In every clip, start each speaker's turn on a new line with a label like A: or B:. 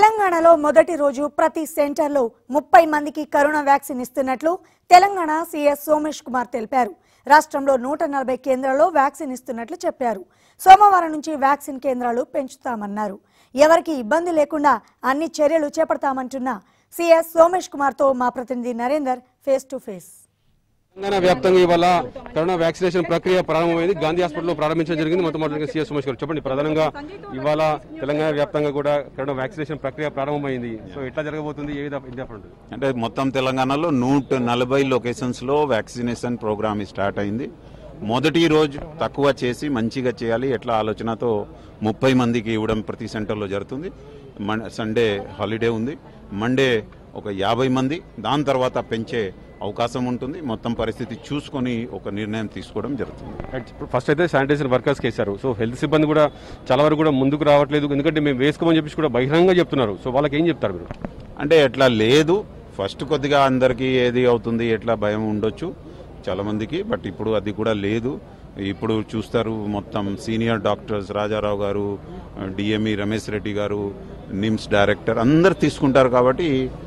A: తెలంగాణలో మొదటి రోజు ప్రతి సెంటర్లో ముప్పై మందికి కరోనా వ్యాక్సిన్ ఇస్తున్నట్లు తెలంగాణ సీఎస్ సోమేష్ కుమార్ తెలిపారు రాష్ట్రంలో నూట నలభై కేంద్రాల్లో వ్యాక్సిన్ ఇస్తున్నట్లు చెప్పారు సోమవారం నుంచి వ్యాక్సిన్ కేంద్రాలు పెంచుతామన్నారు ఎవరికి ఇబ్బంది లేకుండా అన్ని చర్యలు చేపడతామంటున్న సీఎస్ సోమేష్ కుమార్తో మా ప్రతినిధి Narender face to face
B: Telangana వ్యాప్తంగా ఇవాళ కరోనా వ్యాక్సినేషన్ ప్రక్రియ ప్రారంభమైంది గాంధీ హాస్పిటల్లో ప్రారంభించడం జరిగింది మొత్తం మొదటిగా సీఎస్ సుమేష్ గారు చెప్పండి ప్రధానంగా ఇవాళ తెలంగాణ వ్యాప్తంగా కూడా కరోనా వ్యాక్సినేషన్ ప్రక్రియ ప్రారంభమైంది సో ఎట్లా జరగబోతుంది ఏ విధంగా ఏం చెప్పండి
C: అంటే మొత్తం తెలంగాణలో నూట నలభై లొకేషన్స్లో వ్యాక్సినేషన్ ప్రోగ్రామ్ స్టార్ట్ అయింది మొదటి రోజు తక్కువ చేసి మంచిగా చేయాలి ఎట్లా ఆలోచనతో ముప్పై మందికి ఇవ్వడం ప్రతి సెంటర్లో జరుగుతుంది మన సండే హాలిడే ఉంది మండే ఒక యాభై మంది దాని తర్వాత పెంచే అవకాశం ఉంటుంది మొత్తం పరిస్థితి చూసుకొని ఒక నిర్ణయం తీసుకోవడం జరుగుతుంది
B: ఫస్ట్ అయితే శానిటైజేషన్ వర్కర్స్ వేశారు సో హెల్త్ సిబ్బంది కూడా చాలా వరకు కూడా ముందుకు రావట్లేదు ఎందుకంటే మేము వేసుకోమని చెప్పేసి కూడా బహిరంగంగా చెప్తున్నారు సో వాళ్ళకి ఏం చెప్తారు మీరు
C: అంటే ఎట్లా లేదు ఫస్ట్ కొద్దిగా అందరికీ ఏది అవుతుంది ఎట్లా భయం ఉండొచ్చు చాలా మందికి బట్ ఇప్పుడు అది కూడా లేదు ఇప్పుడు చూస్తారు మొత్తం సీనియర్ డాక్టర్స్ రాజారావు గారు డిఎంఈ రమేష్ రెడ్డి గారు నిమ్స్ డైరెక్టర్ అందరు తీసుకుంటారు కాబట్టి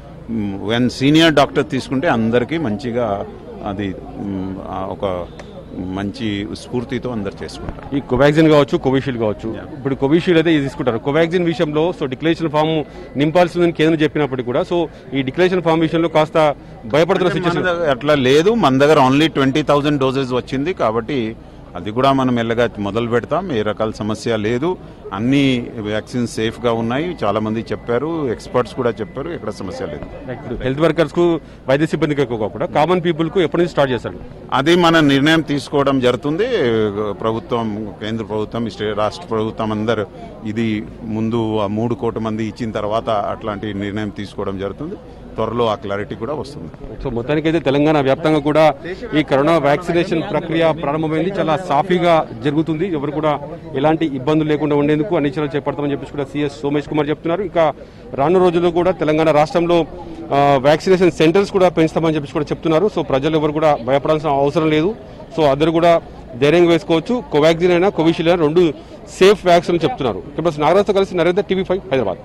C: వెన్ సీనియర్ డాక్టర్ తీసుకుంటే అందరికీ మంచిగా అది మ్, ఆ ఒక మంచి స్ఫూర్తితో అందరు చేసుకుంటారు
B: ఈ కోవాక్సిన్ కావచ్చు కోవిషీల్డ్ కావచ్చు ఇప్పుడు కోవిషీల్డ్ అయితే ఇది తీసుకుంటారు కోవాక్సిన్ విషయంలో సో డిక్లరేషన్ ఫామ్ నింపాల్సిందని కేంద్రం చెప్పినప్పటికీ కూడా సో ఈ డిక్లరేషన్ ఫామ్ విషయంలో కాస్త భయపడుతున్న
C: మన
B: సిచ్యువేషన్
C: దగ్గర అట్లా లేదు మన దగ్గర ఓన్లీ ట్వంటీ థౌసండ్ డోసెస్ వచ్చింది కాబట్టి అది కూడా మనం మెల్లగా మొదలు పెడతాం ఏ రకాల సమస్య లేదు అన్ని వ్యాక్సిన్ సేఫ్ గా ఉన్నాయి చాలా మంది చెప్పారు ఎక్స్పర్ట్స్ కూడా చెప్పారు ఎక్కడ సమస్య లేదు
B: హెల్త్ వర్కర్స్ కు వైద్య సిబ్బందికి ఎక్కువ కూడా కామన్ పీపుల్ కు ఎప్పటి నుంచి స్టార్ట్ చేస్తారు
C: అది మన నిర్ణయం తీసుకోవడం జరుగుతుంది ప్రభుత్వం కేంద్ర ప్రభుత్వం స్టే రాష్ట్ర ప్రభుత్వం అందరు ఇది ముందు ఆ మూడు కోట్ల మంది ఇచ్చిన తర్వాత అట్లాంటి నిర్ణయం తీసుకోవడం జరుగుతుంది త్వరలో ఆ క్లారిటీ కూడా వస్తుంది
B: సో మొత్తానికైతే తెలంగాణ వ్యాప్తంగా కూడా ఈ కరోనా వ్యాక్సినేషన్ ప్రక్రియ ప్రారంభమైంది చాలా సాఫీగా జరుగుతుంది ఎవరు కూడా ఎలాంటి ఇబ్బందులు లేకుండా ఉండేందుకు అన్ని చర్యలు చేపడతామని చెప్పేసి కూడా సీఎస్ సోమేష్ కుమార్ చెప్తున్నారు ఇక రానున్న రోజుల్లో కూడా తెలంగాణ రాష్ట్రంలో ఆ, వ్యాక్సినేషన్ సెంటర్స్ కూడా పెంచుతామని చెప్పేసి కూడా చెప్తున్నారు సో ప్రజలు ఎవరు కూడా భయపడాల్సిన అవసరం లేదు సో అందరూ కూడా ధైర్యంగా వేసుకోవచ్చు కోవాక్సిన్ అయినా కోవిషీల్డ్ అయినా రెండు సేఫ్ వ్యాక్సిన్ చెప్తున్నారు ఇప్పుడు నాగరాజ్తో కలిసి నరేంద్ర టీవీ ఫైవ్ హైదరాబాద్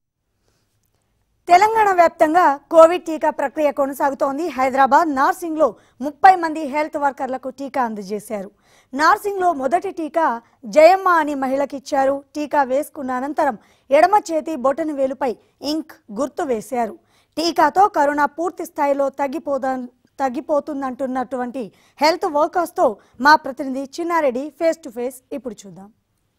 A: తెలంగాణ వ్యాప్తంగా కోవిడ్ టీకా ప్రక్రియ కొనసాగుతోంది హైదరాబాద్ నార్సింగ్ లో ముప్పై మంది హెల్త్ వర్కర్లకు టీకా అందజేశారు నార్సింగ్ లో మొదటి టీకా జయమ్మ అని మహిళకి ఇచ్చారు టీకా వేసుకున్న అనంతరం ఎడమ చేతి బొటన వేలుపై ఇంక్ గుర్తు వేశారు టీకాతో కరోనా పూర్తి స్థాయిలో తగ్గిపోదా తగ్గిపోతుందంటున్నటువంటి హెల్త్ వర్కర్స్తో మా ప్రతినిధి చిన్నారెడ్డి ఫేస్ టు ఫేస్ ఇప్పుడు చూద్దాం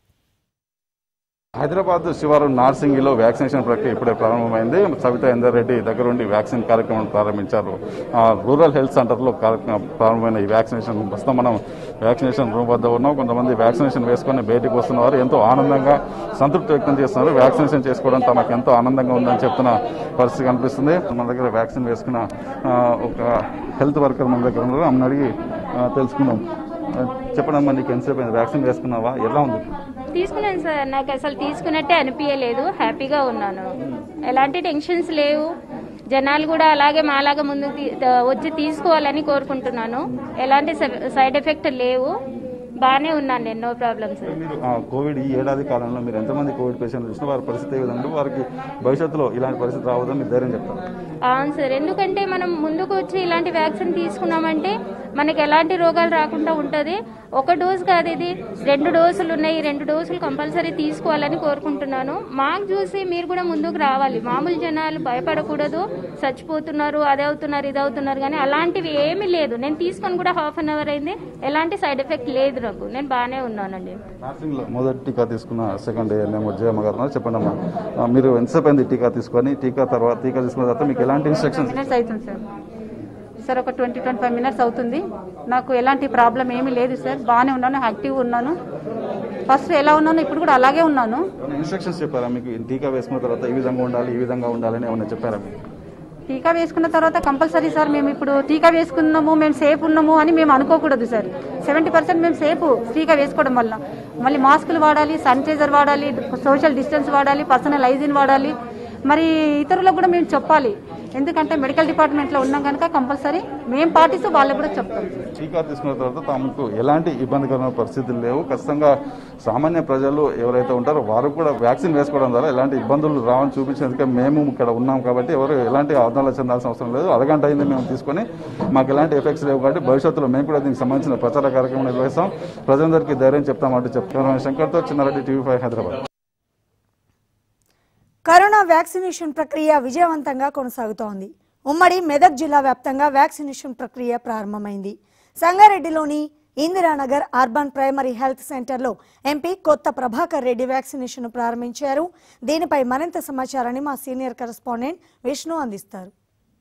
D: హైదరాబాద్ శివారు నార్సింగిలో వ్యాక్సినేషన్ ప్రక్రియ ఇప్పుడే ప్రారంభమైంది సవితా ఇందర్ రెడ్డి దగ్గరుండి వ్యాక్సిన్ కార్యక్రమం ప్రారంభించారు ఆ, రూరల్ హెల్త్ సెంటర్లో కార్యక్రమం ప్రారంభమైన ఈ వ్యాక్సినేషన్ ప్రస్తుతం మనం వ్యాక్సినేషన్ రూమ్ వద్ద ఉన్నాం కొంతమంది వ్యాక్సినేషన్ వేసుకొని బయటికి వస్తున్నారు ఎంతో ఆనందంగా సంతృప్తి వ్యక్తం చేస్తున్నారు వ్యాక్సినేషన్ చేసుకోవడం తమకు ఎంతో ఆనందంగా ఉందని చెప్తున్న పరిస్థితి కనిపిస్తుంది మన దగ్గర వ్యాక్సిన్ వేసుకున్న ఆ, ఒక హెల్త్ వర్కర్ మన దగ్గర ఉన్నారు ఆమెను అడిగి ఆ, తెలుసుకుందాం ఆ, చెప్పండి నీకు ఎంతసేపు అయింది వ్యాక్సిన్ వేసుకున్నావా ఎలా ఉంది
E: తీసుకున్నాను సార్ నాకు అసలు తీసుకున్నట్టే అనిపించలేదు హ్యాపీగా ఉన్నాను ఎలాంటి టెన్షన్స్ లేవు జనాలు కూడా అలాగే మాలాగా ముందుకు తీ- త- వచ్చి తీసుకోవాలని కోరుకుంటున్నాను ఎలాంటి సై- సైడ్ ఎఫెక్ట్ లేవు బాగానే ఉన్నాను నేను నో ప్రాబ్లమ్స్
D: మీరు ఆ, కోవిడ్ ఈ ఏడాది కాలంలో మీరు ఎంతమంది కోవిడ్ పేషెంట్లు చూసినా వారి పరిస్థితి ఏ విధంగా వారికి భవిష్యత్తులో ఇలాంటి పరిస్థితి రావద్దని మీరు ధైర్యం చెప్తారు
E: అవును సార్ ఎందుకంటే మనం ముందుకు వచ్చి ఇలాంటి వ్యాక్సిన్ తీసుకున్నామంటే మనకి ఎలాంటి రోగాలు రాకుండా ఉంటుంది ఒక డోస్ కాదు ఇది రెండు డోసులు ఉన్నాయి ఈ రెండు డోసులు కంపల్సరీ తీసుకోవాలని కోరుకుంటున్నాను మాకు చూసి మీరు కూడా ముందుకు రావాలి మామూలు జనాలు భయపడకూడదు చచ్చిపోతున్నారు అది అవుతున్నారు ఇది అవుతున్నారు కానీ అలాంటివి ఏమీ లేదు నేను తీసుకొని కూడా హాఫ్ అన్ అవర్ అయింది ఎలాంటి సైడ్ ఎఫెక్ట్ లేదు నాకు నేను బాగానే ఉన్నానండి
D: నర్సింగ్లో మొదటి టీకా తీసుకున్న సెకండ్ డే మేము జయమ్మ గారు ఉన్నారు. చెప్పండి అమ్మా ఆ, మీరు ఎంతసేపు అయింది టీకా తీసుకొని టీకా తర్వాత టీకా తీసుకున్న తర్వాత మీకు ఎలాంటి ఇన్స్ట్రక్షన్స్
F: మినిట్స్ అవుతుంది సార్ సార్ ఒక ట్వంటీ ట్వంటీ ఫైవ్ మినిట్స్ అవుతుంది నాకు ఎలాంటి ప్రాబ్లం ఏమీ లేదు సార్ బాగానే ఉన్నాను యాక్టివ్ ఉన్నాను ఫస్ట్ ఎలా ఉన్నాను ఇప్పుడు కూడా అలాగే ఉన్నాను
D: ఇన్స్ట్రక్షన్స్ చెప్పారా మీకు ఈ టీకా వేసుకున్న తర్వాత ఈ విధంగా ఉండాలి ఈ విధంగా ఉండాలని ఏమైనా చెప్పారా మీకు
F: టీకా వేసుకున్న తర్వాత కంపల్సరీ సార్ మేము ఇప్పుడు టీకా వేసుకున్నాము మేము సేఫ్ ఉన్నాము అని మేము అనుకోకూడదు సార్ సెవెంటీ పర్సెంట్ మేము సేఫ్ టీకా వేసుకోవడం వల్ల మళ్ళీ మాస్కులు వాడాలి శానిటైజర్ వాడాలి సోషల్ డిస్టెన్స్ వాడాలి పర్సనల్ హైజీన్ వాడాలి మరి ఇతరులకు కూడా మేము చెప్పాలి ఎందుకంటే మెడికల్ డిపార్ట్మెంట్లో ఉన్నాం కనుక కంపల్సరీ మేము పాటిస్తూ వాళ్ళకు కూడా చెప్తాం
D: టీకా తీసుకున్న తర్వాత తమకు ఎలాంటి ఇబ్బందికరమైన పరిస్థితులు లేవు ఖచ్చితంగా సామాన్య ప్రజలు ఎవరైతే ఉంటారో వారు కూడా వ్యాక్సిన్ వేసుకోవడం ద్వారా ఎలాంటి ఇబ్బందులు రావని చూపించేందుకే మేము ఇక్కడ ఉన్నాం కాబట్టి ఎవరు ఎలాంటి ఆందోళన చెందాల్సిన అవసరం లేదు అరగంట అయింది మేము తీసుకొని మాకు ఎలాంటి ఎఫెక్ట్స్ లేవు కాబట్టి భవిష్యత్తులో మేము కూడా దీనికి సంబంధించిన ప్రచార కార్యక్రమం నిర్వహిస్తాం ప్రజలందరికీ ధైర్యం చెప్తామంటూ చెప్తాను శంకర్తో Chinna Reddy TV five Hyderabad
A: corona vaccination ప్రక్రియ విజయవంతంగా కొనసాగుతోంది ఉమ్మడి మెదక్ జిల్లా వ్యాప్తంగా వ్యాక్సినేషన్ ప్రక్రియ ప్రారంభమైంది సంగారెడ్డిలోని ఇందిరానగర్ అర్బన్ ప్రైమరీ హెల్త్ సెంటర్లో ఎంపీ కొత్త ప్రభాకర్ రెడ్డి వ్యాక్సినేషన్ ప్రారంభించారు దీనిపై మరింత సమాచారాన్ని మా సీనియర్ కరెస్పాండెంట్ విష్ణు అందిస్తారు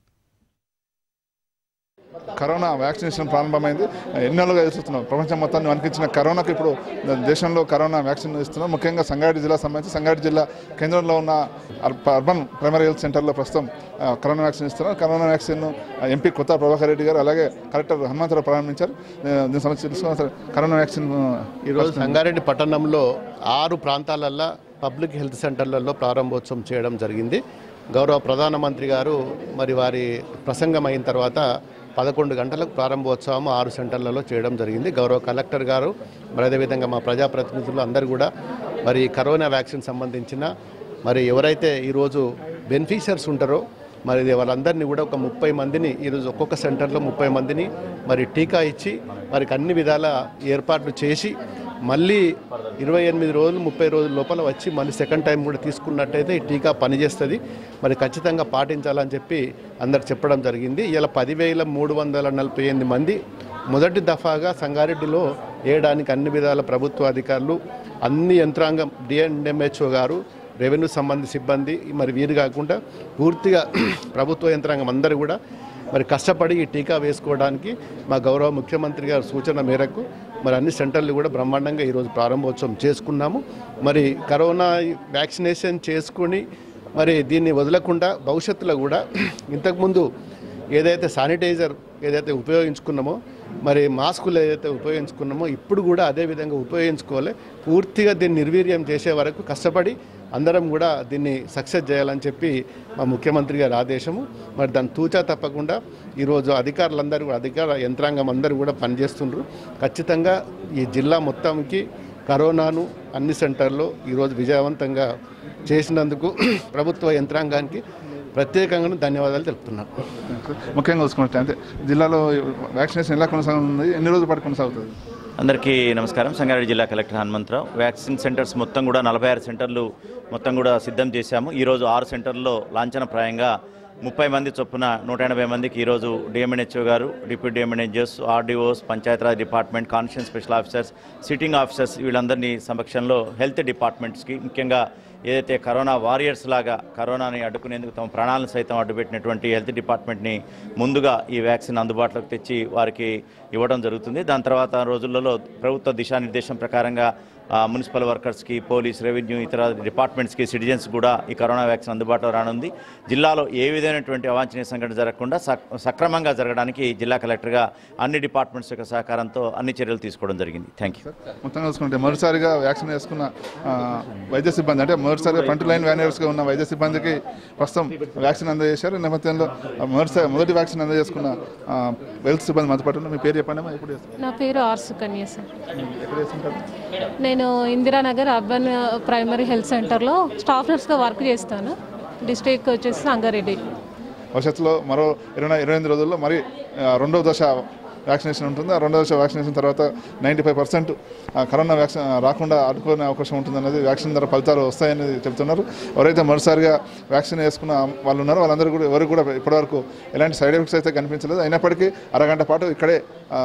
G: కరోనా వ్యాక్సినేషన్ ప్రారంభమైంది ఎన్నోలుగా చూస్తున్నాం ప్రపంచం మొత్తాన్ని వణికించిన కరోనాకి ఇప్పుడు దేశంలో కరోనా వ్యాక్సిన్ ఇస్తున్నాం ముఖ్యంగా సంగారెడ్డి జిల్లా సంబంధించి సంగారెడ్డి జిల్లా కేంద్రంలో ఉన్న అర్బ- అర్బన్ ప్రైమరీ హెల్త్ సెంటర్లో ప్రస్తుతం ఆ, కరోనా వ్యాక్సిన్ ఇస్తున్నారు corona vaccine MP Kotha Prabhakar Reddy గారు అలాగే కలెక్టర్ హనుమంతరావు ప్రారంభించారు ఆ, దీనికి సంబంధించి తెలుసుకున్నాం సార్ కరోనా వ్యాక్సిన్ ఆ,
H: ఈరోజు సంగారెడ్డి పట్టణంలో ఆరు ప్రాంతాలల్లో పబ్లిక్ హెల్త్ సెంటర్లలో ప్రారంభోత్సవం చేయడం జరిగింది గౌరవ ప్రధానమంత్రి గారు మరి వారి ప్రసంగం అయిన తర్వాత పదకొండు గంటలకు ప్రారంభోత్సవం ఆరు సెంటర్లలో చేయడం జరిగింది గౌరవ కలెక్టర్ గారు మరి అదేవిధంగా మా ప్రజాప్రతినిధులు అందరూ కూడా మరి కరోనా వ్యాక్సిన్ సంబంధించిన మరి ఎవరైతే ఈరోజు బెనిఫిషియర్స్ ఉంటారో మరి ఇది వాళ్ళందరినీ కూడా ఒక ముప్పై మందిని ఈరోజు ఒక్కొక్క సెంటర్లో ముప్పై మందిని మరి టీకా ఇచ్చి వారికి అన్ని విధాల ఏర్పాట్లు చేసి మళ్ళీ ఇరవై ఎనిమిది రోజులు ముప్పై రోజుల లోపల వచ్చి మళ్ళీ సెకండ్ టైం కూడా తీసుకున్నట్టయితే ఈ టీకా పనిచేస్తుంది మరి ఖచ్చితంగా పాటించాలని చెప్పి అందరు చెప్పడం జరిగింది ఇలా పదివేల మూడు వందల నలభై ఎనిమిది మంది మొదటి దఫాగా సంగారెడ్డిలో వేయడానికి అన్ని విధాల ప్రభుత్వ అధికారులు అన్ని యంత్రాంగం డిఎన్ఎంహెచ్ఓ గారు రెవెన్యూ సంబంధి సిబ్బంది మరి వీరు కాకుండా పూర్తిగా ప్రభుత్వ యంత్రాంగం అందరూ కూడా మరి కష్టపడి ఈ టీకా వేసుకోవడానికి మా గౌరవ ముఖ్యమంత్రి గారి సూచన మేరకు మరి అన్ని సెంటర్లు కూడా బ్రహ్మాండంగా ఈరోజు ప్రారంభోత్సవం చేసుకున్నాము మరి కరోనా వ్యాక్సినేషన్ చేసుకొని మరి దీన్ని వదలకుండా భవిష్యత్తులో కూడా ఇంతకుముందు ఏదైతే శానిటైజర్ ఏదైతే ఉపయోగించుకున్నామో మరి మాస్కులు ఏదైతే ఉపయోగించుకున్నామో ఇప్పుడు కూడా అదే విధంగా ఉపయోగించుకోవాలి పూర్తిగా దీన్ని నిర్వీర్యం చేసే వరకు కష్టపడి అందరం కూడా దీన్ని సక్సెస్ చేయాలని చెప్పి మా ముఖ్యమంత్రి గారి ఆదేశము మరి దాన్ని తూచా తప్పకుండా ఈరోజు అధికారులందరూ కూడా అధికార యంత్రాంగం అందరూ కూడా పనిచేస్తుండ్రు ఖచ్చితంగా ఈ జిల్లా మొత్తంకి కరోనాను అన్ని సెంటర్లో ఈరోజు విజయవంతంగా చేసినందుకు ప్రభుత్వ యంత్రాంగానికి ప్రత్యేకంగా ధన్యవాదాలు తెలుపుతున్నాను
G: ముఖ్యంగా చూసుకున్నట్టు అంటే జిల్లాలో వ్యాక్సినేషన్ ఎలా కొనసాగుతుంది ఎన్ని రోజుల పాటు కొనసాగుతుంది
I: అందరికీ నమస్కారం సంగారెడ్డి జిల్లా కలెక్టర్ హనుమంతరావు వ్యాక్సిన్ సెంటర్స్ మొత్తం కూడా నలభై ఆరు సెంటర్లు మొత్తం కూడా సిద్ధం చేశాము ఈరోజు ఆరు సెంటర్లో లాంఛనప్రాయంగా ముప్పై మంది చొప్పున నూట ఎనభై మందికి ఈరోజు డిఎంఎన్హెచ్ఓ గారు deputy DMNHOs RDOs Panchayati Raj department constitution special officers sitting officers వీళ్ళందరినీ సమక్షంలో హెల్త్ డిపార్ట్మెంట్స్కి ముఖ్యంగా ఏదైతే కరోనా వారియర్స్ లాగా కరోనాని అడ్డుకునేందుకు తమ ప్రాణాలను సైతం అడ్డుపెట్టినటువంటి హెల్త్ డిపార్ట్మెంట్ని ముందుగా ఈ వ్యాక్సిన్ అందుబాటులోకి తెచ్చి వారికి ఇవ్వడం జరుగుతుంది దాని తర్వాత రోజులలో ప్రభుత్వ దిశానిర్దేశం ప్రకారంగా ఆ, మున్సిపల్ వర్కర్స్కి పోలీస్ రెవెన్యూ ఇతర డిపార్ట్మెంట్స్కి సిటిజన్స్ కూడా ఈ కరోనా వ్యాక్సిన్ అందుబాటులో రానుంది జిల్లాలో ఏ విధమైనటువంటి అవాంఛనీయ సంఘటన జరగకుండా సక్- సక్రమంగా జరగడానికి జిల్లా కలెక్టర్గా అన్ని డిపార్ట్మెంట్స్ యొక్క సహకారంతో అన్ని చర్యలు తీసుకోవడం జరిగింది థ్యాంక్ యూ
G: మొత్తంగా చూసుకుంటే మొదటిసారిగా వ్యాక్సిన్ వేసుకున్న ఆ, వైద్య సిబ్బంది అంటే మొదటిసారిగా ఫ్రంట్ లైన్ వ్యానియర్స్గా ఉన్న వైద్య సిబ్బందికి ప్రస్తుతం వ్యాక్సిన్ అందజేశారు ఈ నేపథ్యంలో ఆ, మొదటిసారి మొదటి వ్యాక్సిన్ అందజేసుకున్న ఆ, హెల్త్ సిబ్బంది మనతో పాటు ఉన్నారు. మీ పేరు చెప్పండి అమ్మా, ఎప్పుడు చేస్తారు
J: నా పేరు ఆర్ సుకన్య సార్
G: ఎక్కడ చేస్తుంటారు
J: నేను ఇందిరానగర్ అర్బన్ ప్రైమరీ హెల్త్ సెంటర్లో స్టాఫ్ నర్స్గా వర్క్ చేస్తాను డిస్ట్రిక్ట్ వచ్చేసి సంగారెడ్డి
G: భవిష్యత్తులో మరో ఇరవై ఇరవై ఎనిమిది రోజుల్లో మరి ఆ, రెండవ దశ వ్యాక్సినేషన్ ఉంటుంది ఆ రెండవ దశ వ్యాక్సినేషన్ తర్వాత ninety five percent corona vaccine రాకుండా అడ్డుకునే అవకాశం ఉంటుంది అనేది వ్యాక్సిన్ ద్వారా ఫలితాలు వస్తాయని చెప్తున్నారు ఎవరైతే మొదటిసారిగా వ్యాక్సిన్ వేసుకున్న వాళ్ళు ఉన్నారో వాళ్ళందరూ కూడా ఎవరికి కూడా ఇప్పటివరకు ఎలాంటి సైడ్ ఎఫెక్ట్స్ అయితే కనిపించలేదు అయినప్పటికీ అరగంట పాటు ఇక్కడే ఆ,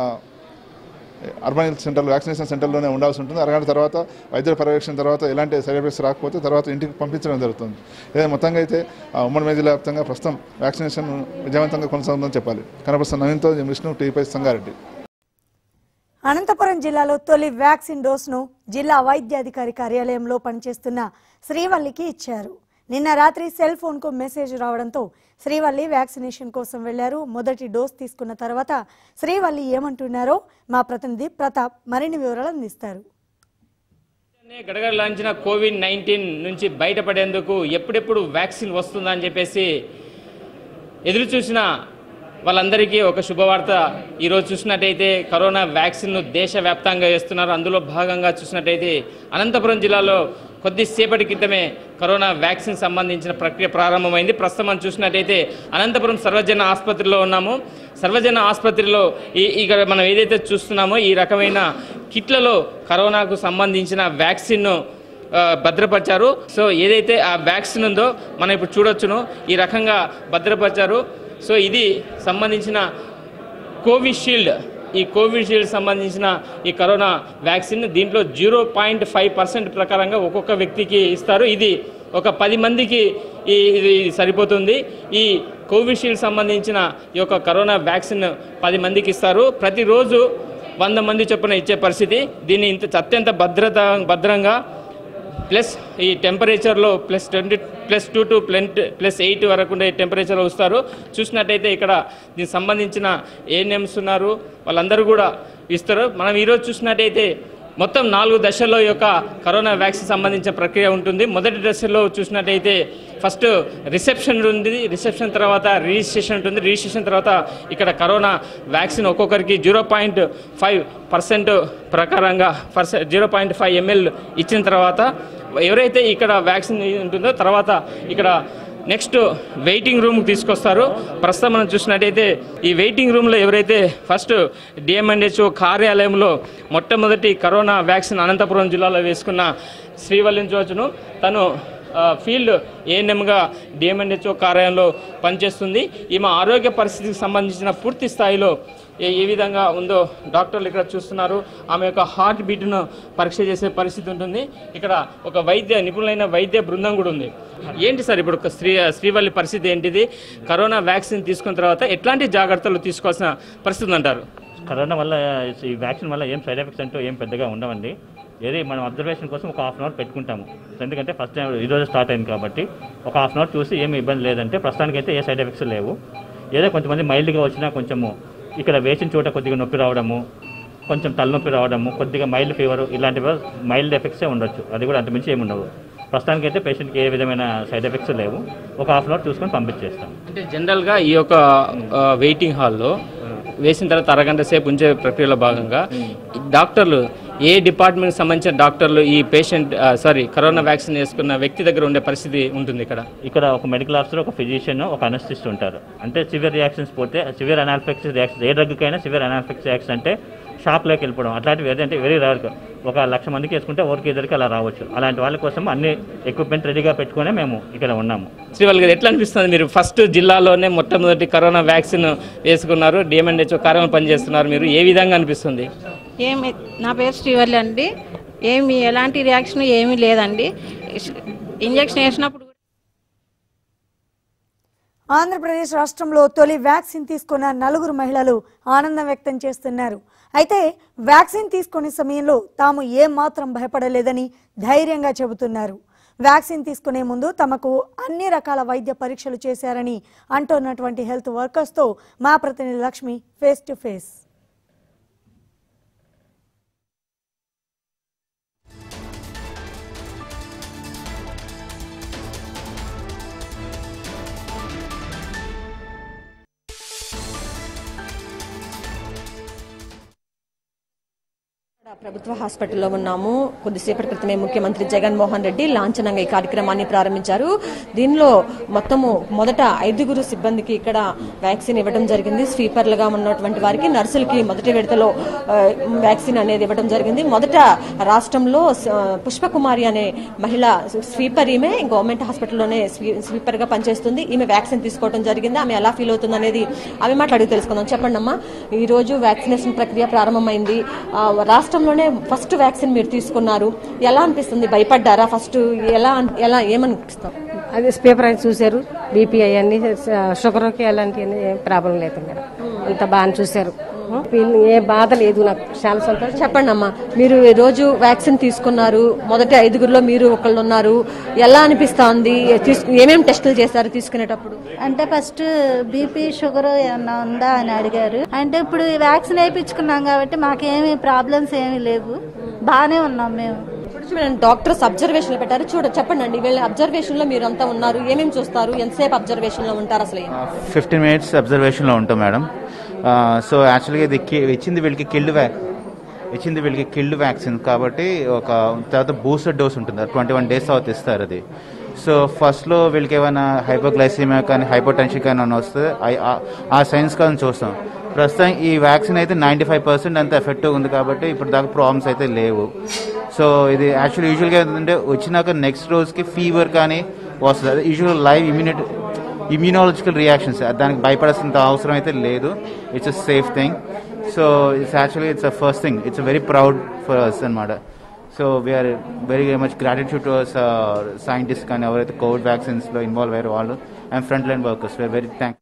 G: అర్బన్ హెల్త్ సెంటర్లో వ్యాక్సినేషన్ సెంటర్లోనే ఉండాల్సి ఉంటుంది అరగంట తర్వాత వైద్యుల పర్యవేక్షణ తర్వాత ఎలాంటి సైడ్ ఎఫెక్ట్స్ రాకపోతే తర్వాత ఇంటికి పంపించడం జరుగుతుంది ఇదే మొత్తంగా అయితే ఆ, ఉమ్మడి మేజర్ వ్యాప్తంగా ప్రస్తుతం వ్యాక్సినేషన్ విజయవంతంగా కొనసాగుతుందని చెప్పాలి కనపరుస్తున్న నవీన్తో విష్ణు టీపై సంగారెడ్డి
A: అనంతపురం జిల్లాలో తొలి వ్యాక్సిన్ డోస్ను జిల్లా వైద్యాధికారి కార్యాలయంలో పనిచేస్తున్న శ్రీవల్లికి ఇచ్చారు నిన్న రాత్రి సెల్ ఫోన్కు మెసేజ్ రావడంతో శ్రీవల్లి వ్యాక్సినేషన్ కోసం వెళ్లారు మొదటి డోస్ తీసుకున్న తర్వాత శ్రీవల్లి ఏమంటున్నారో మా ప్రతినిధి ప్రతాప్ మరిన్ని వివరాలు అందిస్తారు
K: గడగడలాంచిన కోవిడ్ నైన్టీన్ నుంచి బయటపడేందుకు ఎప్పుడెప్పుడు వ్యాక్సిన్ వస్తుందా అని చెప్పేసి ఎదురు చూసిన వాళ్ళందరికీ ఒక శుభవార్త ఈరోజు చూసినట్టయితే కరోనా వ్యాక్సిన్ను దేశవ్యాప్తంగా వేస్తున్నారు అందులో భాగంగా చూసినట్టయితే అనంతపురం జిల్లాలో కొద్దిసేపటి క్రితమే కరోనా వ్యాక్సిన్ సంబంధించిన ప్రక్రియ ప్రారంభమైంది ప్రస్తుతం మనం చూసినట్టయితే అనంతపురం సర్వజన ఆసుపత్రిలో ఉన్నాము సర్వజన ఆసుపత్రిలో ఈ ఇక్కడ మనం ఏదైతే చూస్తున్నామో ఈ రకమైన కిట్లలో కరోనాకు సంబంధించిన వ్యాక్సిన్ను ఆ, భద్రపరిచారు సో ఏదైతే ఆ వ్యాక్సిన్ ఉందో మనం ఇప్పుడు చూడొచ్చును ఈ రకంగా భద్రపరిచారు సో ఇది సంబంధించిన కోవిషీల్డ్ ఈ కోవిషీల్డ్ సంబంధించిన ఈ కరోనా వ్యాక్సిన్ దీంట్లో జీరో పాయింట్ ఫైవ్ పర్సెంట్ ప్రకారంగా ఒక్కొక్క వ్యక్తికి ఇస్తారు ఇది ఒక పది మందికి ఈ ఇది సరిపోతుంది ఈ కోవిషీల్డ్ సంబంధించిన ఈ యొక్క కరోనా వ్యాక్సిన్ పది మందికి ఇస్తారు ప్రతిరోజు వంద మంది చొప్పున ఇచ్చే పరిస్థితి దీన్ని ఇంత అత్యంత భద్రత భద్రంగా ప్లస్ ఈ టెంపరేచర్లో plus twenty plus two to ప్లెంట్ ప్లస్ ఎయిట్ వరకు ఉండే టెంపరేచర్లో వస్తారు చూసినట్టయితే ఇక్కడ దీనికి సంబంధించిన ఏఎన్ఎంస్ ఉన్నారు వాళ్ళందరూ కూడా ఇస్తారు మనం ఈరోజు చూసినట్టయితే మొత్తం నాలుగు దశల్లో ఈ యొక్క కరోనా వ్యాక్సిన్ సంబంధించిన ప్రక్రియ ఉంటుంది మొదటి దశలో చూసినట్టయితే ఫస్ట్ రిసెప్షన్ ఉంది రిసెప్షన్ తర్వాత రిజిస్ట్రేషన్ ఉంటుంది రిజిస్ట్రేషన్ తర్వాత ఇక్కడ కరోనా వ్యాక్సిన్ ఒక్కొక్కరికి జీరో పాయింట్ ఫైవ్ పర్సెంట్ ప్రకారంగా percent zero point five ML ఇచ్చిన తర్వాత ఎవరైతే ఇక్కడ వ్యాక్సిన్ ఉంటుందో తర్వాత ఇక్కడ నెక్స్ట్ వెయిటింగ్ రూమ్కి తీసుకొస్తారు ప్రస్తుతం మనం చూసినట్టయితే ఈ వెయిటింగ్ రూమ్లో ఎవరైతే ఫస్ట్ డిఎంఎన్హెచ్ఓ కార్యాలయంలో మొట్టమొదటి కరోనా వ్యాక్సిన్ అనంతపురం జిల్లాలో వేసుకున్న శ్రీవల్లిని చూడొచ్చును తను ఆ, ఫీల్డ్ ఏఎన్ఎంగా డిఎంఎన్హెచ్ఓ కార్యాలయంలో పనిచేస్తుంది ఈమె ఆరోగ్య పరిస్థితికి సంబంధించిన పూర్తి స్థాయిలో ఏ ఏ విధంగా ఉందో డాక్టర్లు ఇక్కడ చూస్తున్నారు ఆమె యొక్క హార్ట్ బీట్ను పరీక్ష చేసే పరిస్థితి ఉంటుంది ఇక్కడ ఒక వైద్య నిపుణులైన వైద్య బృందం కూడా ఉంది ఏంటి సార్ ఇప్పుడు ఒక శ్రీ శ్రీవల్లి పరిస్థితి ఏంటిది కరోనా వ్యాక్సిన్ తీసుకున్న తర్వాత ఎట్లాంటి జాగ్రత్తలు తీసుకోవాల్సిన పరిస్థితి అంటారు
L: కరోనా వల్ల ఈ వ్యాక్సిన్ వల్ల ఏం సైడ్ ఎఫెక్ట్స్ అంటూ ఏం పెద్దగా ఉండవండి ఏది మనం అబ్జర్వేషన్ కోసం ఒక హాఫ్ అన్ అవర్ పెట్టుకుంటాము ఎందుకంటే ఫస్ట్ టైం ఈరోజు స్టార్ట్ అయింది కాబట్టి ఒక హాఫ్ అన్ అవర్ చూసి ఏమి ఇబ్బంది లేదంటే ప్రస్తుతానికైతే ఏ సైడ్ ఎఫెక్ట్స్ లేవు ఏదో కొంతమంది మైల్డ్గా వచ్చినా కొంచెము ఇక్కడ వేసిన చోట కొద్దిగా నొప్పి రావడము కొంచెం తలనొప్పి రావడము కొద్దిగా మైల్డ్ ఫీవర్ ఇలాంటివి మైల్డ్ ఎఫెక్ట్సే ఉండొచ్చు అది కూడా అంతమించి ఏమి ఉండవు ప్రస్తుతానికైతే పేషెంట్కి ఏ విధమైన సైడ్ ఎఫెక్ట్స్ లేవు ఒక హాఫ్ అన్ అవర్ చూసుకొని పంపించేస్తాం
K: అంటే జనరల్గా ఈ యొక్క ఆ, వెయిటింగ్ హాల్లో వేసిన తర్వాత అరగంట సేపు ఉంచే ప్రక్రియలో భాగంగా డాక్టర్లు ఏ డిపార్ట్మెంట్కి సంబంధించిన డాక్టర్లు ఈ పేషెంట్ సారీ కరోనా వ్యాక్సిన్ వేసుకున్న వ్యక్తి దగ్గర ఉండే పరిస్థితి ఉంటుంది ఇక్కడ
L: ఇక్కడ ఒక మెడికల్ ఆఫీసర్ ఒక ఫిజిషియన్ ఒక అనస్థిస్ట్ ఉంటారు అంటే సివియర్ రియాక్షన్స్ పోతే సివియర్ అనాల్ఫెక్స్ రియాక్షన్ ఏ డ్రగ్కైనా సివియర్ అనాల్ఫెక్స్ రియాక్షన్ అంటే షాప్లోకి వెళ్ళిపోవడం అట్లాంటివి ఏదంటే వెరీ రేర్ ఒక లక్ష మందికి వేసుకుంటే ఒకరికి ఇద్దరికి అలా రావచ్చు అలాంటి వాళ్ళ కోసం అన్ని ఎక్విప్మెంట్ రెడీగా పెట్టుకునే మేము ఇక్కడ ఉన్నాము
K: శ్రీవల్ గారు ఎట్లా అనిపిస్తుంది మీరు ఫస్ట్ జిల్లాలోనే మొట్టమొదటి కరోనా వ్యాక్సిన్ వేసుకున్నారు డిఎంఎన్హెచ్ఓ కార్యాలయం పనిచేస్తున్నారు మీరు ఏ విధంగా అనిపిస్తుంది
M: ఏమి నా పేరు శ్రీవల్లి అండి ఏమి ఎలాంటి రియాక్షన్ ఏమీ లేదండి ఇంజక్షన్ వేసినప్పుడు
A: ఆంధ్రప్రదేశ్ రాష్ట్రంలో తొలి వ్యాక్సిన్ తీసుకున్న నలుగురు మహిళలు ఆనందం వ్యక్తం చేస్తున్నారు అయితే వ్యాక్సిన్ తీసుకునే సమయంలో తాము ఏం మాత్రం భయపడలేదని ధైర్యంగా చెబుతున్నారు వ్యాక్సిన్ తీసుకునే ముందు తమకు అన్ని రకాల వైద్య పరీక్షలు చేశారని అంటున్నటువంటి హెల్త్ వర్కర్స్తో మా ప్రతినిధి లక్ష్మి ఫేస్ టు ఫేస్
N: ప్రభుత్వ హాస్పిటల్లో ఉన్నాము కొద్దిసేపటి క్రితమే ముఖ్యమంత్రి జగన్మోహన్ రెడ్డి లాంఛనంగా ఈ కార్యక్రమాన్ని ప్రారంభించారు దీనిలో మొత్తము మొదట ఐదుగురు సిబ్బందికి ఇక్కడ వ్యాక్సిన్ ఇవ్వడం జరిగింది స్వీపర్లుగా ఉన్నటువంటి వారికి నర్సులకి మొదటి విడతలో ఆ, వ్యాక్సిన్ అనేది ఇవ్వడం జరిగింది మొదట రాష్ట్రంలో స- పుష్పకుమారి అనే మహిళ స్వీపర్ ఈమె గవర్నమెంట్ హాస్పిటల్లోనే స్వీ- స్వీపర్ గా పనిచేస్తుంది ఈమె వ్యాక్సిన్ తీసుకోవడం జరిగింది ఆమె ఎలా ఫీల్ అవుతుంది అనేది ఆమె మాట్లాడి తెలుసుకుందాం చెప్పండి అమ్మా ఈ రోజు వ్యాక్సినేషన్ ప్రక్రియ ప్రారంభమైంది ఆ, రాష్ట్రంలోనే ఫస్ట్ వ్యాక్సిన్ మీరు తీసుకున్నారు ఎలా అనిపిస్తుంది భయపడ్డారా ఫస్ట్ ఎలా అన్- ఎలా ఏమనిపిస్తాం
O: అది పేపర్ అని చూశారు బీపీ అవన్నీ షుగర్కి అలాంటి ప్రాబ్లం లేదు మేడం అంత బాగా చూశారు ఏ బాధ లేదు నాకు చాలా సంతోషం
N: చెప్పండి అమ్మా మీరు ఈ రోజు వ్యాక్సిన్ తీసుకున్నారు మొదటి ఐదుగురులో మీరు ఒకళ్ళు ఉన్నారు ఎలా అనిపిస్తోంది తీసుకు ఏమేమి టెస్టులు చేశారు తీసుకునేటప్పుడు
P: అంటే ఫస్ట్ బీపీ షుగర్ ఏమన్నా ఉందా అని అడిగారు అంటే ఇప్పుడు వ్యాక్సిన్ వేయించుకున్నాం కాబట్టి మాకేమి ప్రాబ్లమ్స్ ఏమీ లేవు బాగానే ఉన్నాం మేము
N: ఇప్పుడు ముఖ్యమైన డాక్టర్స్ అబ్జర్వేషన్ పెట్టారు చూడ చెప్పండి అండి వీళ్ళ అబ్జర్వేషన్ లో మీరు అంతా ఉన్నారు ఏమేమి చూస్తారు ఎంతసేపు అబ్జర్వేషన్ లో ఉంటారు అసలు ఏంటి?
Q: ఫిఫ్టీన్ మినిట్స్ అబ్జర్వేషన్లో ఉంటాం మేడం సో యాక్చువల్గా ఇది కి- ఇచ్చింది వీళ్ళకి కిల్డ్ వ్యాక్ ఇచ్చింది వీళ్ళకి కిల్డ్ వ్యాక్సిన్ కాబట్టి ఒక తర్వాత బూస్టర్ డోస్ ఉంటుంది ట్వంటీ వన్ డేస్ తర్వాత ఇస్తారు అది సో ఫస్ట్లో వీళ్ళకి ఏమైనా హైపోగ్లైసిమియా కానీ హైపర్ టెన్షన్ కానీ ఏమైనా వస్తే ఆ- ఆ- ఆ సైన్స్ కానీ చూస్తాం ప్రస్తుతం ఈ వ్యాక్సిన్ అయితే నైంటీ ఫైవ్ పర్సెంట్ అంత ఎఫెక్టివ్ ఉంది కాబట్టి ఇప్పుడు దాకా ప్రాబ్లమ్స్ అయితే లేవు సో ఇది యాక్చువల్లీ యూజువల్గా ఏంటంటే వచ్చినాక నెక్స్ట్ రోజుకి ఫీవర్ కానీ వస్తుంది అది usual live immunity immunological reactions దానికి భయపడాల్సినంత అవసరం అయితే లేదు it's a safe thing so it's actually it's a first thing it's very proud for us అనమాట so we are very much gratitude to scientist కానీ ఎవరైతే కోవిడ్ వ్యాక్సిన్స్లో ఇన్వాల్వ్ అయ్యారో వాళ్ళు and front line workers we are very thank